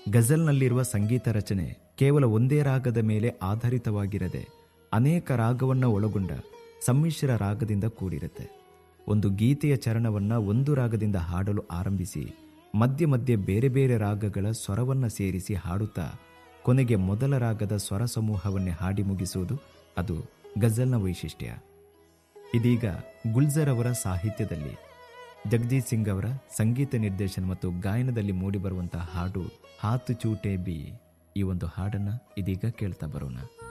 ಗಜಲ್ನಲ್ಲಿರುವ ಸಂಗೀತ ರಚನೆ ಕೇವಲ ಒಂದೇ ರಾಗದ ಮೇಲೆ ಆಧಾರಿತವಾಗಿರದೆ ಅನೇಕ ರಾಗವನ್ನು ಒಳಗೊಂಡ ಸಮ್ಮಿಶ್ರ ರಾಗದಿಂದ ಕೂಡಿರುತ್ತೆ ಒಂದು ಗೀತೆಯ ಚರಣವನ್ನು ಒಂದು ರಾಗದಿಂದ ಹಾಡಲು ಆರಂಭಿಸಿ ಮಧ್ಯೆ ಮಧ್ಯೆ ಬೇರೆ ಬೇರೆ ರಾಗಗಳ ಸ್ವರವನ್ನು ಸೇರಿಸಿ ಹಾಡುತ್ತಾ ಕೊನೆಗೆ ಮೊದಲ ರಾಗದ ಸ್ವರ ಸಮೂಹವನ್ನೇ ಹಾಡಿ ಮುಗಿಸುವುದು ಅದು ಗಜಲ್ನ ವೈಶಿಷ್ಟ್ಯ ಇದೀಗ ಗುಲ್ಜರ್ ಅವರ ಸಾಹಿತ್ಯದಲ್ಲಿ ಜಗದೀತ್ ಸಿಂಗ್ ಅವರ ಸಂಗೀತ ನಿರ್ದೇಶನ ಮತ್ತು ಗಾಯನದಲ್ಲಿ ಮೂಡಿಬರುವಂತಹ ಹಾಡು ಹಾತು ಚೂಟೆ ಬಿ ಈ ಒಂದು ಹಾಡನ್ನ ಇದೀಗ ಕೇಳ್ತಾ ಬರೋಣ